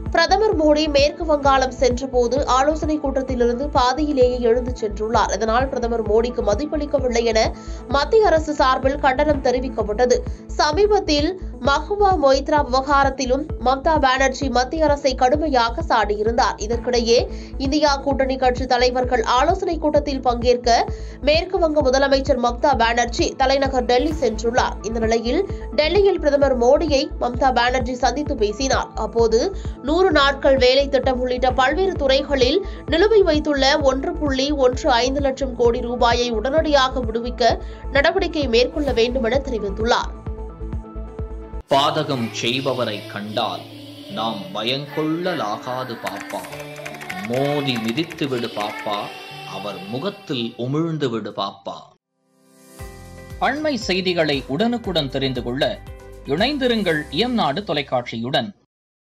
பிரதமர் மோடி மேற்கு வங்காளம் சென்றபோது ஆலோசனை கூட்டத்திலிருந்து பாதியிலேயே எழுந்து சென்றுள்ளார் இதனால் பிரதமர் மோடிக்கு மதிப்பளிக்கவில்லை என மத்திய அரசு சார்பில் கண்டனம் தெரிவிக்கப்பட்டது சமீபத்தில் மஹுவா மொய்த்ரா விவகாரத்திலும் மம்தா பானர்ஜி மத்திய அரசை கடுமையாக சாடியிருந்தார் இதற்கிடையே இந்தியா கூட்டணி கட்சி தலைவர்கள் ஆலோசனை கூட்டத்தில் பங்கேற்க மேற்கு வங்க முதலமைச்சர் மம்தா பானர்ஜி தலைநகர் டெல்லி சென்றுள்ளார் இந்த நிலையில் டெல்லியில் பிரதமர் மோடியை மம்தா பானர்ஜி சந்தித்து பேசினார் அப்போது நூறு நாட்கள் வேலை திட்டம் உள்ளிட்ட பல்வேறு துறைகளில் நிலுவை வைத்துள்ள ஒன்று புள்ளி ஒன்று ஐந்து லட்சம் கோடி ரூபாயை உடனடியாக விடுவிக்க நடவடிக்கை மேற்கொள்ள வேண்டும் என தெரிவித்துள்ளார் பாதகம் செய்பவரை கண்டால் நாம் பயங்கொள்ளலாகாது பாப்பா மோதி மிதித்து விடு பாப்பா அவர் முகத்தில் உமிழ்ந்து விடு பாப்பா அண்மை செய்திகளை உடனுக்குடன் தெரிந்து கொள்ள இணைந்திருங்கள் இயம்நாடு தொலைக்காட்சியுடன்